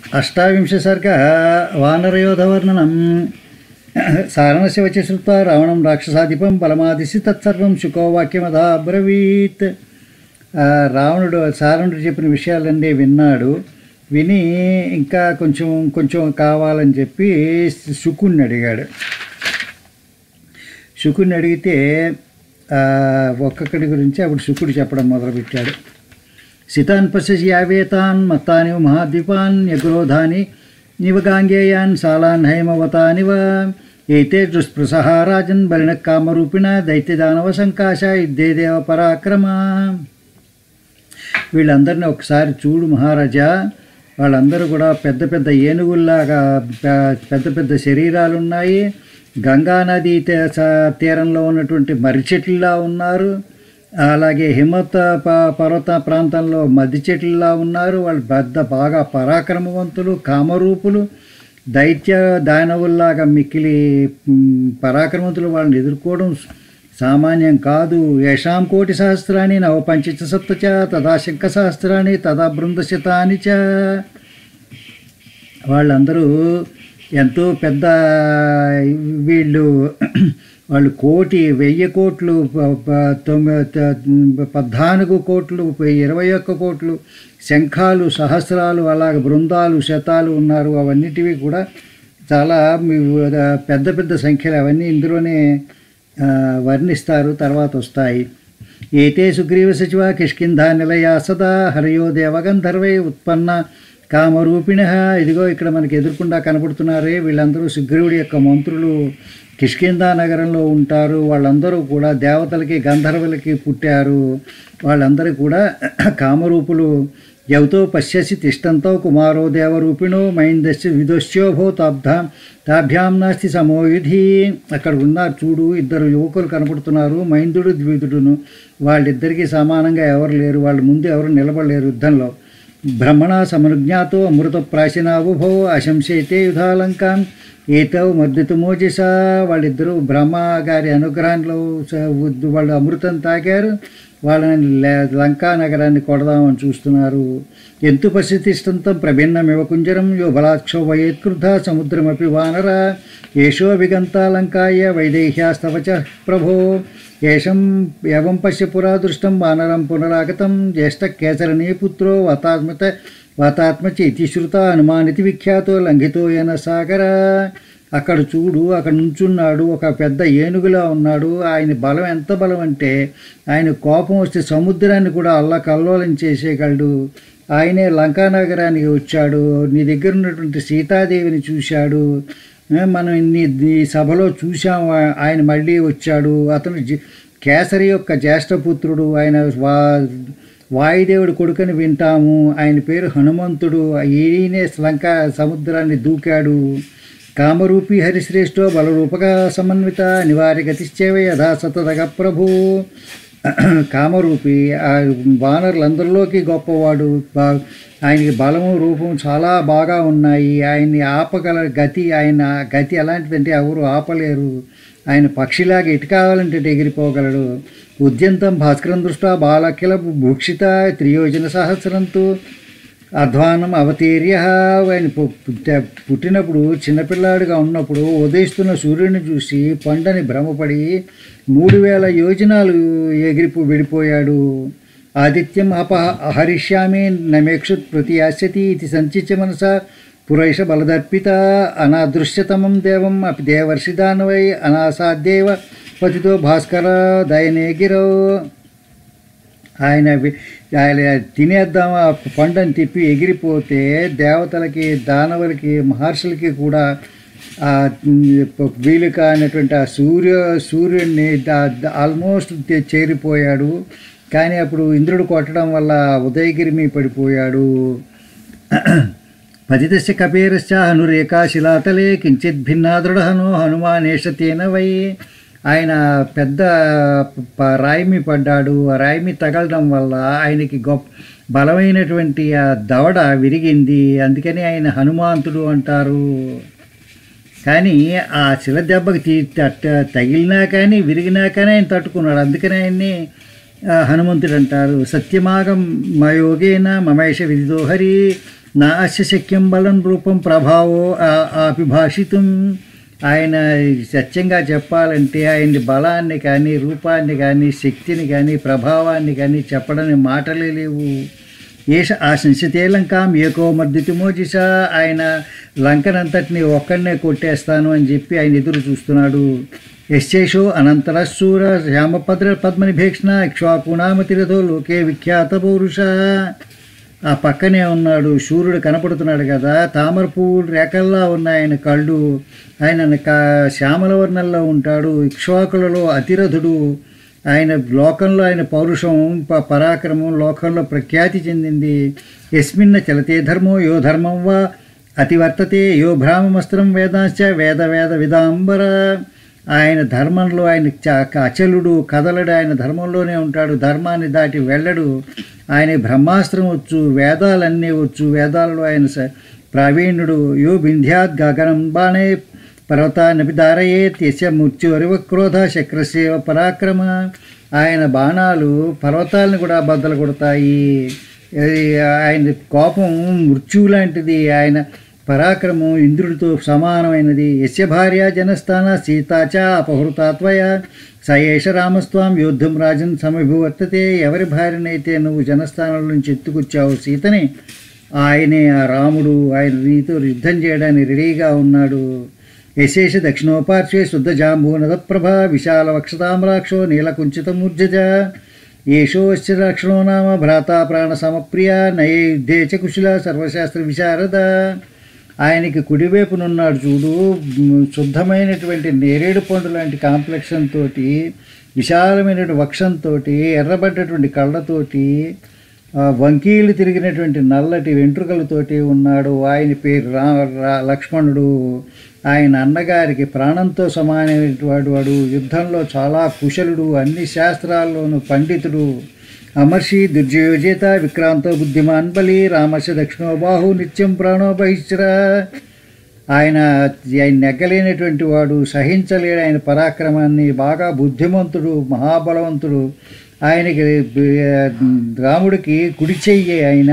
అష్టావింశసర్గ వానరయోధవర్ణనం సారణస్య వచ్చి శ్రుత్వా రావణం రాక్షసాధిపం బలమాదిసి తత్సర్వం శుకోవాక్యమదా అబ్రవీత్ ఆ, రావణుడు సారణుడు చెప్పిన విషయాలన్నీ విన్నాడు విని ఇంకా కొంచెం కొంచెం కావాలని చెప్పి శుకుణ్ణి అడిగాడు శుకుడిని అడిగితే ఆ, ఒక్కొక్కడి గురించి అప్పుడు శుకుడు చెప్పడం మొదలుపెట్టాడు సితాన్ పశ్యసి యావేతాన్ మత్తాని మహాద్వీపాన్ యగ్రోధాని నివగాంగేయాన్ సాలాన్ హైమవతానివ ఏతే దుస్పృశః రాజన్ బలిన కామరూపిణ దైత్యదానవ సంకాశ యుద్ధే దేవ పరాక్రమ వీళ్ళందరినీ ఒకసారి చూడు మహారాజా వాళ్ళందరూ కూడా పెద్ద పెద్ద ఏనుగుల్లాగా పె- పెద్ద పెద్ద శరీరాలు ఉన్నాయి గంగా నదీ తే- స- తీరంలో ఉన్నటువంటి మర్రి చెట్లులా ఉన్నారు అలాగే హిమత ప- పర్వత ప్రాంతంలో మద్ది చెట్లులా ఉన్నారు వాళ్ళు పెద్ద బాగా పరాక్రమవంతులు కామరూపులు దైత్య దానవుల్లాగా మిక్కిలి మ్, పరాక్రమవంతులు వాళ్ళని ఎదుర్కోవడం సామాన్యం కాదు యశాం కోటి సహస్రాన్ని నవ పంచ సప్త చ తదా శంఖ సహస్రాన్ని తదా బృందశతాని చ వాళ్ళందరూ ఎంతో పెద్ద వీళ్ళు వాళ్ళు కోటి వెయ్యి కోట్లు ప- ప- తొమ్మిది త- పద్నాలుగు కోట్లు ఇరవై ఒక్క కోట్లు శంఖాలు సహస్రాలు అలాగే బృందాలు శతాలు ఉన్నారు అవన్నిటివి కూడా చాలా మీ- పెద్ద పెద్ద సంఖ్యలు అవన్నీ ఇందులోనే ఆ, వర్ణిస్తారు తర్వాత వస్తాయి ఏతే సుగ్రీవ సచివ కిష్కింధ నిలయా సదా హరయో దేవగంధర్వై ఉత్పన్న కామరూపిణ ఇదిగో ఇక్కడ మనకి ఎదుర్కొండా కనపడుతున్నారే వీళ్ళందరూ సుగ్రీవుడి యొక్క మంత్రులు కిష్కింద నగరంలో ఉంటారు వాళ్ళందరూ కూడా దేవతలకి గంధర్వులకి పుట్టారు వాళ్ళందరూ కూడా కామరూపులు యవతో పశ్యసి తిష్టంతో కుమారో దేవరూపిణో మైందస్య విదోశ్యోభో తాబ్ధాం తాభ్యాం నాస్తి సమోయుధి అక్కడ ఉన్నారు చూడు ఇద్దరు యువకులు కనపడుతున్నారు మైందుడు ద్విదుడును వాళ్ళిద్దరికీ సమానంగా ఎవరు లేరు వాళ్ళ ముందు ఎవరు నిలబడలేరు యుద్ధంలో బ్రహ్మణ సమనుజ్ఞాతో అమృత ప్రాచీనావుభో అశంసేతే యుధాలంకాం ఏతో మర్దితు మోజస వాళ్ళిద్దరూ బ్రహ్మ గారి అనుగ్రహంలో స- ఉద్- వాళ్ళు అమృతం తాకారు వాళ్ళని లే- లంకా నగరాన్ని కొడదామని చూస్తున్నారు ఎంతు పశ్యతిష్టంతం ప్రభిన్నమివ కుంజరం యో బలాక్షోభయేత్కృత సముద్రమపి వానర ఏషో విగంతాలంకాయ వైదేహ్యాస్తవ చ ప్రభో ఏషం ఏవం పశ్య పురా దృష్టం వానరం పునరాగతం జ్యేష్ఠ కేసరణీ పుత్రో వతాత్మత వాతాత్మచ ఇతి శృత అనుమానితి విఖ్యాతో లంఘితో యన సాగర అక్కడ చూడు అక్కడ నుంచున్నాడు ఒక పెద్ద ఏనుగులా ఉన్నాడు ఆయన బలం ఎంత బలం అంటే ఆయన కోపం వస్తే సముద్రాన్ని కూడా అల్లకల్లోలం చేసేయగలడు ఆయనే లంకా నగరానికి వచ్చాడు నీ దగ్గర ఉన్నటువంటి సీతాదేవిని చూశాడు ఏ, మనం నీ ఈ సభలో చూసాం ఆ- ఆయన మళ్ళీ వచ్చాడు అతను జి- కేసరి యొక్క జ్యేష్ఠపుత్రుడు ఆయన వా వాయుదేవుడి కొడుకని వింటాము ఆయన పేరు హనుమంతుడు ఈయనే లంక సముద్రాన్ని దూకాడు కామరూపి హరిశ్రేష్ఠో బలరూపక సమన్విత నివారి గతిశ్చేవ యథా సతదగ ప్రభు కామరూపి ఆ వానరులందరిలోకి గొప్పవాడు బా- ఆయనకి బలము రూపం చాలా బాగా ఉన్నాయి ఆయన్ని ఆపగల గతి ఆయన గతి ఎలాంటిదంటే ఎవరు ఆపలేరు ఆయన పక్షిలాగా ఎటు కావాలంటే అటు ఎగిరిపోగలడు ఉద్యంతం భాస్కరం దృష్టా బాలకిల భూక్షిత త్రియోజన సహస్రంతో అధ్వానం అవతీర్య ఆయన పు- పుట్ట- పుట్టినప్పుడు చిన్నపిల్లాడిగా ఉన్నప్పుడు ఉదయిస్తున్న సూర్యుడిని చూసి పండని భ్రమపడి మూడు వేల యోజనాలు ఎగిరిపో విడిపోయాడు ఆదిత్యం అప అహరిష్యామి నమేక్షుత్ ప్రతియాస్యతి ఇది సంచిత్య మనస పురైష బలదర్పిత అనాదృశ్యతమం దేవం అపి దేవర్షిదానవై అనాసాధ్యేవ పతితో భాస్కర దయనే గిరో ఆయన వి- ఆయన తినేద్దాం ఆ పండుని తిప్పి ఎగిరిపోతే దేవతలకి దానవులకి మహర్షులకి కూడా ఆ ఉమ్, వీలు కానటువంటి ఆ సూర్య సూర్యుడిని దా- దా- ఆల్మోస్ట్ తే- చేరిపోయాడు కానీ అప్పుడు ఇంద్రుడు కొట్టడం వల్ల ఉదయగిరి మీద పడిపోయాడు పతితస్య కపీరశ్చ హనురేఖా శిలాతలే కించిత్ భిన్నా దృఢహను హనుమానేష తేన వై ఆయన పెద్ద ప- రాయి మీద పడ్డాడు ఆ రాయి మీద తగలడం వల్ల ఆయనకి గొప్ప బలమైనటువంటి ఆ దవడ విరిగింది అందుకని ఆయన హనుమంతుడు అంటారు కానీ ఆ శిల దెబ్బకి తీ తట్ట- తగిలినా కానీ విరిగినా కానీ ఆయన తట్టుకున్నాడు అందుకని ఆయన్ని ఆ, హనుమంతుడు అంటారు సత్యమాగం మయోగేన మమేష విదిదో హరి నా అస్య శక్యం బలం రూపం ప్రభావో ఆ- అభిభాషితం ఆయన సత్యంగా చెప్పాలంటే ఆయన బలాన్ని కానీ రూపాన్ని కానీ శక్తిని కానీ ప్రభావాన్ని కానీ చెప్పడానికి మాటలే లేవు ఏష ఆశంసితే లంకాం ఏకో మర్దితిమోజిష ఆయన లంకనంతటిని ఒక్కడనే కొట్టేస్తాను అని చెప్పి ఆయన ఎదురు చూస్తున్నాడు యశేషో అనంతరశూర శ్యామభద్ర పద్మనిభేక్షణ ఇక్ష్వాకునామతిరథో లోకే విఖ్యాత పౌరుష ఆ పక్కనే ఉన్నాడు సూర్యుడు కనపడుతున్నాడు కదా తామర పువ్వులు రేఖల్లా ఉన్నాయి ఆయన కళ్ళు ఆయన క- శ్యామల వర్ణంలో ఉంటాడు ఇక్ష్వాకులలో అతిరథుడు ఆయన లోకంలో ఆయన పౌరుషం ప- పరాక్రమం లోకంలో ప్రఖ్యాతి చెందింది యస్మిన్న చలతే ధర్మో యో ధర్మం వా అతివర్తతే యో భ్రామమస్త్రం వేదాంశ వేద వేద విదాంబర ఆయన ధర్మంలో ఆయన చ- అచలుడు కదలడు ఆయన ధర్మంలోనే ఉంటాడు ధర్మాన్ని దాటి వెళ్ళడు ఆయన బ్రహ్మాస్త్రం వచ్చు వేదాలన్నీ వచ్చు వేదాలలో ఆయన స- ప్రావీణ్యుడు యో బింధ్యాద్ గగనం బాణే పర్వతానపి దారయేత్ యశ మృత్యురివ క్రోధ శక్రసేవ పరాక్రమ ఆయన బాణాలు పర్వతాలను కూడా బద్దలు కొడతాయి ఇది ఆయన కోపం మృత్యువు లాంటిది ఆయన పరాక్రమం ఇంద్రుడితో సమానమైనది యస్య భార్య జనస్థాన సీతాచ అపహృతాత్వయ సయేష రామస్వాం యోద్ధం రాజన్ సమభివర్తతే ఎవరి భార్యనైతే నువ్వు జనస్థానం నుంచి ఎత్తుకొచ్చావు సీతని ఆయనే ఆ రాముడు ఆయన నీతో యుద్ధం చేయడానికి రెడీగా ఉన్నాడు యశేష దక్షిణోపార్శ్వే శుద్ధ జాంబూనద ప్రభ విశాల వక్షతామ్రాక్షో నీలకుంచితమూర్జజ ఏషోశ్చ రక్షణో నామ భ్రాత ప్రాణ సమప్రియ నయే యుద్ధే చ కుశల సర్వశాస్త్ర విశారద ఆయనకి కుడివైపునున్నాడు చూడు మ్, శుద్ధమైనటువంటి నేరేడు పండు లాంటి కాంప్లెక్షన్ తోటి విశాలమైనటువంటి వక్షంతో ఎర్రబడ్డటువంటి కళ్ళతోటి ఆ, వంకీలు తిరిగినటువంటి నల్లటి వెంట్రుకలతోటి ఉన్నాడు ఆయన పేరు రా రా- లక్ష్మణుడు ఆయన అన్నగారికి ప్రాణంతో సమానమైనటువంటి వాడు యుద్ధంలో చాలా కుశలుడు అన్ని శాస్త్రాల్లోనూ పండితుడు అమర్షి దుర్జయోజేత విక్రాంతో బుద్ధిమాన్ బలి రామస్య దక్షిణో బాహు నిత్యం ప్రాణో బహిష్ర ఆయన ఆయన నెగ్గలేనటువంటి వాడు సహించలేడు ఆయన పరాక్రమాన్ని బాగా బుద్ధిమంతుడు మహాబలవంతుడు ఆయనకి బ- రాముడికి కుడి చెయ్యి ఆయన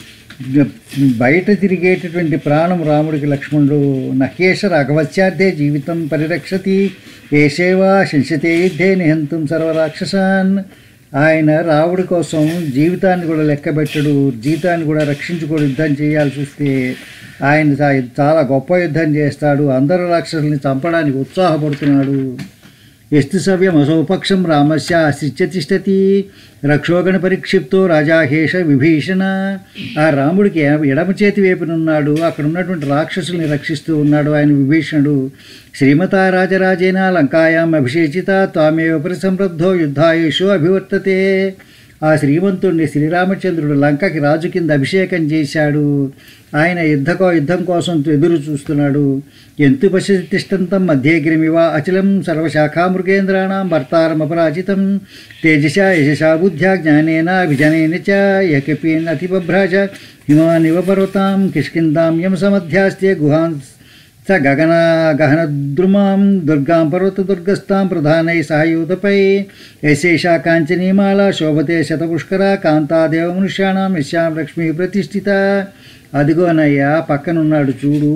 బయట తిరిగేటటువంటి ప్రాణం రాముడికి లక్ష్మణుడు నహేష రాఘవత్యార్థే జీవితం పరిరక్షతి ఏషేవా శంసతే యుద్ధే నిహంతం సర్వరాక్షసాన్ ఆయన రాముడి కోసం జీవితాన్ని కూడా లెక్కబెట్టడు జీవితాన్ని కూడా రక్షించుకొని యుద్ధం చేయాల్సి వస్తే ఆయన చా- చాలా గొప్ప యుద్ధం చేస్తాడు అందరు రాక్షసుల్ని చంపడానికి ఉత్సాహపడుతున్నాడు ఎస్తు సవ్యం అసౌపక్షం రామస్య ఆశ్రిత్య తిష్టతి రక్షోగణ పరిక్షిప్తో రాజాహేష విభీషణ ఆ రాముడికి ఎ- ఎడమ చేతి వైపునున్నాడు అక్కడ ఉన్నటువంటి రాక్షసుల్ని రక్షిస్తూ ఉన్నాడు ఆయన విభీషణుడు శ్రీమతా రాజరాజేన లంకాయాం అభిషేచిత త్వామేవ పరిసంరబ్ధో యుద్ధాయుషు అభివర్తతే ఆ శ్రీమంతుణ్ణి శ్రీరామచంద్రుడు లంకకి రాజు కింద అభిషేకం చేశాడు ఆయన యుద్ధకో యుద్ధం కోసం ఎదురు చూస్తున్నాడు ఎంతు పశ్యతిష్టంతం మధ్యేగ్రమివ అచలం సర్వశాఖామృగేంద్రాణం భర్తారమపరాజితం తేజస యశసా బుద్ధ్యా జ్ఞానేన అభిజనేన చ యకపీన్ అతిబభ్రాజ హిమానివ పర్వతాం కిష్కిందాం యమసమధ్యాస్తే గుహాన్ స గగన గహనద్రుమాం దుర్గాం పర్వతదుర్గస్తాం ప్రధానై సహయూతపై యశేషా కాంచనీమాల శోభతే శతపుష్కర కాంతాదేవ మనుష్యాణం యశ్యాం లక్ష్మీ ప్రతిష్ఠిత అదిగోనయ్యా పక్కనున్నాడు చూడు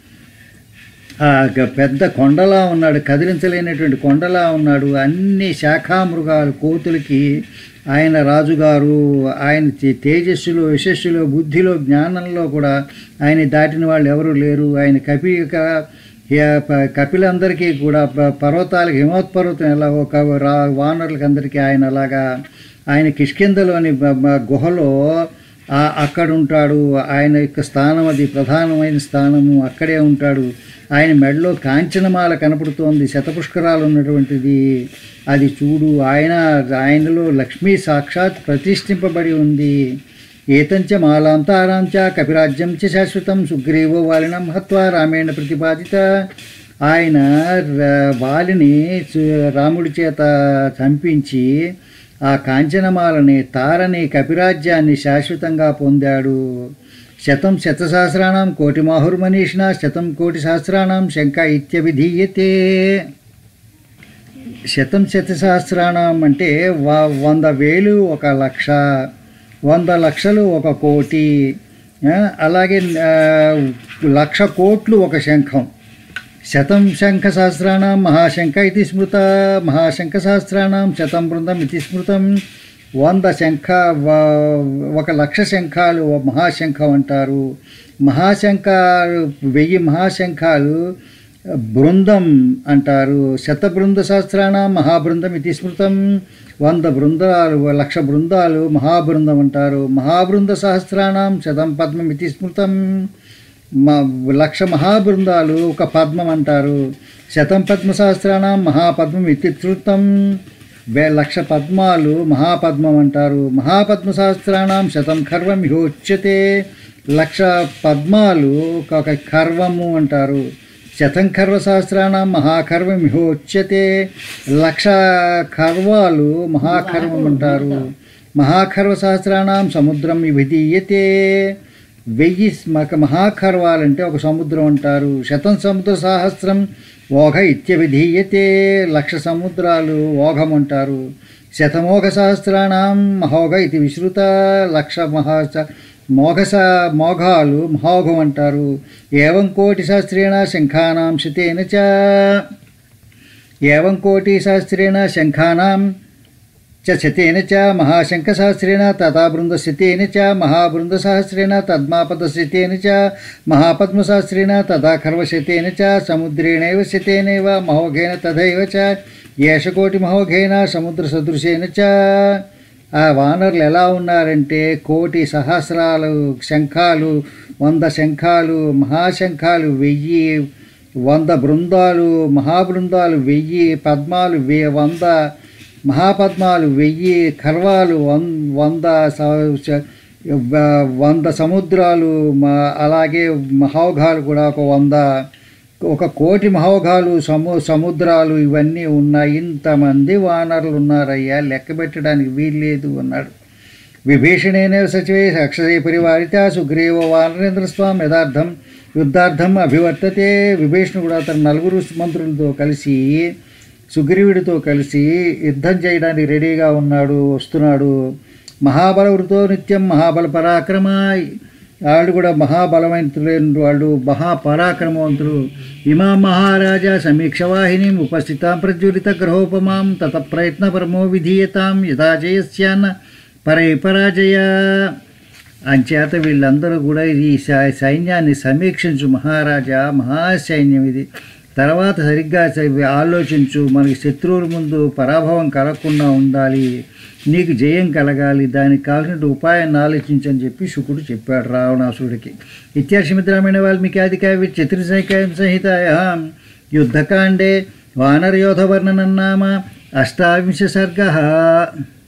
ఆ గ- పెద్ద కొండలా ఉన్నాడు కదిలించలేనటువంటి కొండలా ఉన్నాడు అన్ని శాఖామృగాలు కోతులకి ఆయన రాజుగారు ఆయన తే- తేజస్సులో యశస్సులో బుద్ధిలో జ్ఞానంలో కూడా ఆయన దాటిన వాళ్ళు ఎవరు లేరు ఆయన కపి క- హే- ప- కపిలందరికీ కూడా ప- పర్వతాలకు హిమోత్పర్వతం ఎలా ఒక రా వానరులకి అందరికీ ఆయన అలాగా ఆయన కిష్కిందలోని బ- బ- గుహలో ఆ- అక్కడ ఉంటాడు ఆయన యొక్క స్థానం అది ప్రధానమైన స్థానము అక్కడే ఉంటాడు ఆయన మెడలో కాంచనమాల కనపడుతోంది శతపుష్కరాలు ఉన్నటువంటిది అది చూడు ఆయన ఆయనలో లక్ష్మీ సాక్షాత్ ప్రతిష్ఠింపబడి ఉంది ఏతంచ మాలాంతారాం చ కపిరాజ్యం చ శాశ్వతం సుగ్రీవో వాలినం హత్వా రామేణ ప్రతిపాదిత ఆయన ర- వాలిని సు- రాముడి చేత చంపించి ఆ కాంచనమాలని తారని కపిరాజ్యాన్ని శాశ్వతంగా పొందాడు శతం శతసహస్రాణం కోటి మాహుర్మనీషిణ శతం కోటి సహస్రాణం శంక ఇత్యభిధీయతే శతం శతసహస్రాణం అంటే వ వంద వేలు ఒక లక్ష వంద లక్షలు ఒక కోటి ఆ, అలాగే ఆ, లక్ష కోట్లు ఒక శంఖం శతం శంఖ సహస్రాణం మహాశంఖ ఇది స్మృత మహాశంఖ సహస్రాణం శతం బృందం ఇది స్మృతం వంద శంఖ వ- ఒక లక్ష శంఖాలు ఓ మహాశంఖం అంటారు మహాశంఖాలు వెయ్యి మహాశంఖాలు బృందం అంటారు శత బృంద సహస్రాణం మహాబృందం ఇది స్మృతం వంద బృందాలు లక్ష బృందాలు మహాబృందం అంటారు మహాబృంద సహస్రాణం శతం పద్మం ఇది స్మృతం మా లక్ష మహాబృందాలు ఒక పద్మం అంటారు శతం పద్మ సహస్రాణం మహాపద్మం ఇత్యుత్తం వే లక్ష పద్మాలు మహాపద్మం అంటారు మహాపద్మ సహస్రాణం శతం ఖర్వం యోచ్యతే లక్ష పద్మాలు ఒక ఖర్వము అంటారు శతం ఖర్వ సహస్రాణం మహాఖర్వం యోచ్యతే లక్ష ఖర్వాలు మహాఖర్వం అంటారు మహాఖర్వ సహస్రాణం సముద్రం విధీయతే వెయ్యి మక మహాఖర్వాలంటే ఒక సముద్రం అంటారు శతం సముద్ర సహస్రం ఓఘ ఇత్యవిధీయతే లక్ష సముద్రాలు ఓఘం అంటారు శతమోఘ సహస్రాణం మహోఘ ఇది విశ్రుత లక్ష మహా మోఘ స మోఘాలు మహోఘం అంటారు ఏవం కోటి సహస్రేణ శంఖానాం శతేన చ ఏవం కోటి సహస్రేణ శంఖానాం च शतेन च महाशङ्खसहस्रेण तथा बृन्दशतेन च महाबृन्दसहस्रेण तद्मापदशतेन च महापद्मसहस्रेण तथा खर्वशतेन च समुद्रेणैव शतेनैव महोघेन तथैव च ఏషకోటిమహోఘేన సముద్ర సదృశేన చ ఆ వానరులు ఎలా ఉన్నారంటే కోటి సహస్రాలు శంఖాలు వంద శంఖాలు మహాశంఖాలు వెయ్యి వంద బృందాలు మహాబృందాలు వెయ్యి పద్మాలు వే వంద మహాపద్మాలు వెయ్యి ఖర్వాలు వం వంద స- స- వ- వంద సముద్రాలు మ- అలాగే మహోఘాలు కూడా ఒక వంద ఒక కోటి మహోఘాలు సము సముద్రాలు ఇవన్నీ ఉన్నాయి ఇంతమంది వానరులు ఉన్నారయ్యా లెక్క పెట్టడానికి వీల్లేదు అన్నాడు విభీషణేన సచివే అక్షరే పరివారిత సుగ్రీవ వానరేంద్ర స్వామి యథార్థం యుద్ధార్థం అభివర్తతే విభీషణుడు కూడా తన నలుగురు మంత్రులతో కలిసి సుగ్రీవుడితో కలిసి యుద్ధం చేయడానికి రెడీగా ఉన్నాడు వస్తున్నాడు మహాబలవృతో నిత్యం మహాబల పరాక్రమ వాళ్ళు కూడా మహాబలవంతులైన వాళ్ళు మహాపరాక్రమవంతులు ఇమా మహారాజా సమీక్ష వాహిని ఉపస్థితాం ప్రజ్వలిత గ్రహోపమాం తత ప్రయత్న పరమో విధీయతాం యథా జయస్యాన్న పరే పరాజయ అంచేత వీళ్ళందరూ కూడా ఈ సై- సైన్యాన్ని సమీక్షించు మహారాజా మహాసైన్యం ఇది తర్వాత సరిగ్గా సరి- ఆలోచించు మనకి శత్రువుల ముందు పరాభవం కలగకుండా ఉండాలి నీకు జయం కలగాలి దానికి కావాల్సిన ఉపాయాన్ని ఆలోచించని చెప్పి శుకుడు చెప్పాడు రావణాసుడికి ఇత్యార్షమిత్రమైన వాల్మీకి ఆది కావ్య చతుర్సైకాయం సంహితాయాం యుద్ధకాండే వానరయోధవర్ణనం నామ అష్టావింశ సర్గ